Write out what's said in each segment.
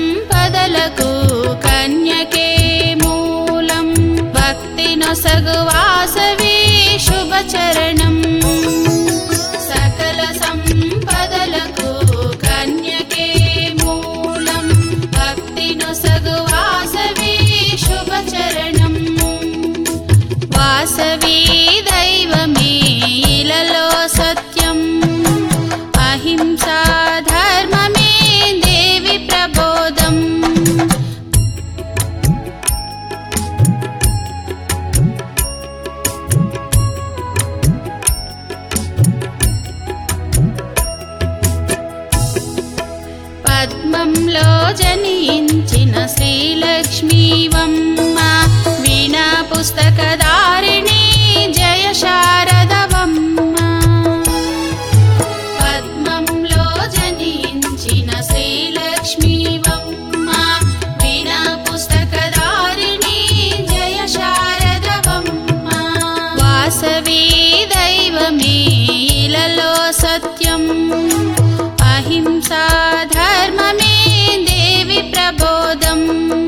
సంపదలకు కన్యకే మూలం భక్తి నొసగు వాసవి శుభచరణం సకల సంపదలకు కన్యకే మూలం భక్తి నొసగు వాసవి శుభచరణం వాసవి దైవమే ఇలలో సత్యం అహింసా ధర్మమే దేవి ప్రబోధం పద్మంలో జనించిన శ్రీలక్ష్మీవమ్మ వీణా పుస్తకదారిణి జయ శారదవమ్మ పద్మంలో జనించిన శ్రీలక్ష్మీవమ్మ వీణా పుస్తకదారిణి జయ శారదవమ్మ వాసవి దైవమే ఇలలో సత్యం అహింసా ధర్మమే దేవి ప్రబోధం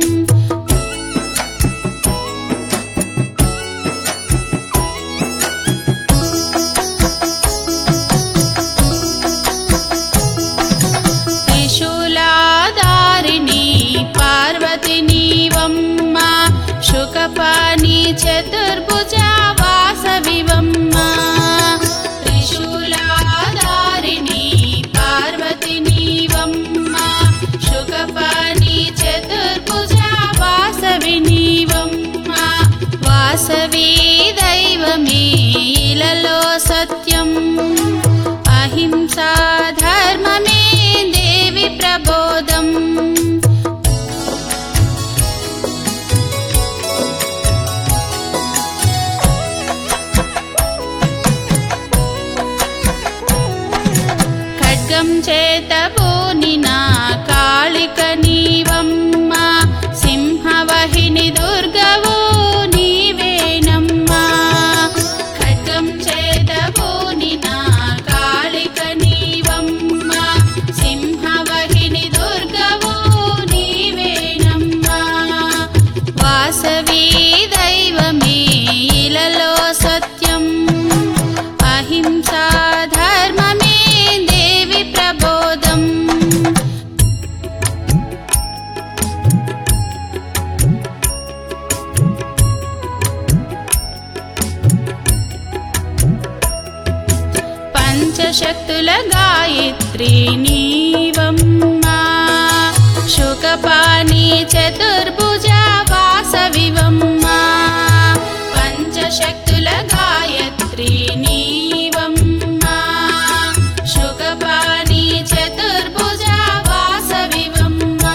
త్రిశూలాధారిణి పార్వతినీవమ్మ శుకపాణి చతుర్భుజ వాసవివమ్మ త్రిశూలాధారిణి పార్వతినీవమ్మ శుకపాణి చతుర్భుజ వాసవినీవమ్మ వాసవి దైవమే ఇలలో సత్యం అహింసా ధర్మమే దేవి ప్రబోధం ఖడ్గం చేత బోనిన కాళిక నీవమ్మ సింహవహిని దుర్గవు నీవేనమ్మా ఖడ్గం చేత బోనిన కాళిక నీవమ్మ సింహవహిని దుర్గవు నీవేనమ్మా వాసవి దైవమే ఇలలో సత్యం అహింసా ధర్మమే దేవి ప్రబోధం పంచశక్తుల గాయత్రి నీవమ్మా శుకపాణి చతుర్భుజ వాసవివమ్మా పంచశక్తుల గాయత్రి నీవమ్మా శుకపాణి చతుర్భుజ వాసవివమ్మా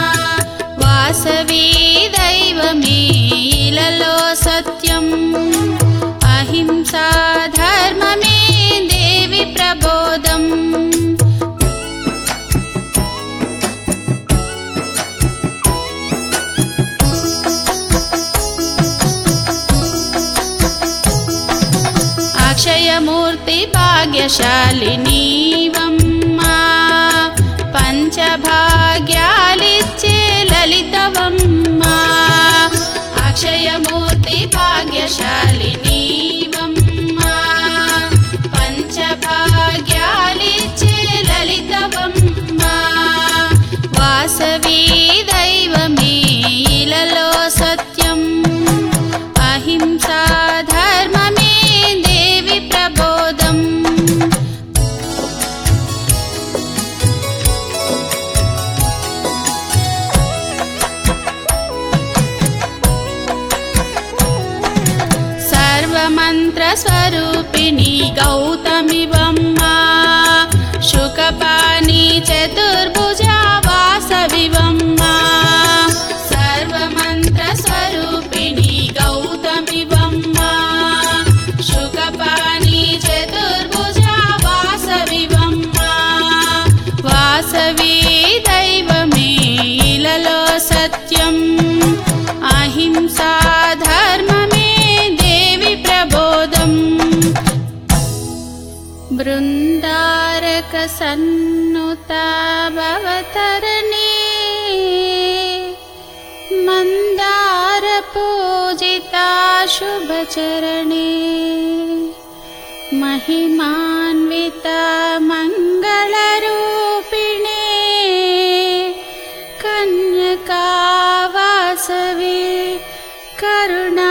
వాసవి దైవమే ఇలలో సత్యం అహింసా ధర్మమే దేవి ప్రబోధం అక్షయమూర్తి భాగ్యశాలినీవమ్మా పంచభాగ్యాలిచ్చే లలితవమ్మా అక్షయమూర్తి భాగ్యశాలినీవమ్మా పంచభాగ్యాలిచ్చే లలితవమ్మా వాసవి దైవమే ఇలలో సత్యం అహింసా ధర్మమే దేవి ప్రబోధం సర్వమంత్రస్వరూపిణి గౌతమివమ్మా శుకపాణి చతుర్భుజ వాసవివమ్మా సర్వమంత్రస్వరూపిణి గౌతమివమ్మా శుకపాణి చతుర్భుజ వాసవివమ్మా వాసవి దైవమే ఇలలో సత్యం అహింసా ధర్మమే దేవి ప్రబోధం బృందారక సన్నుత భవతరణి शुभचरणे महिमान्विता मङ्गलरूपिणे कन्यका वासवे करुणा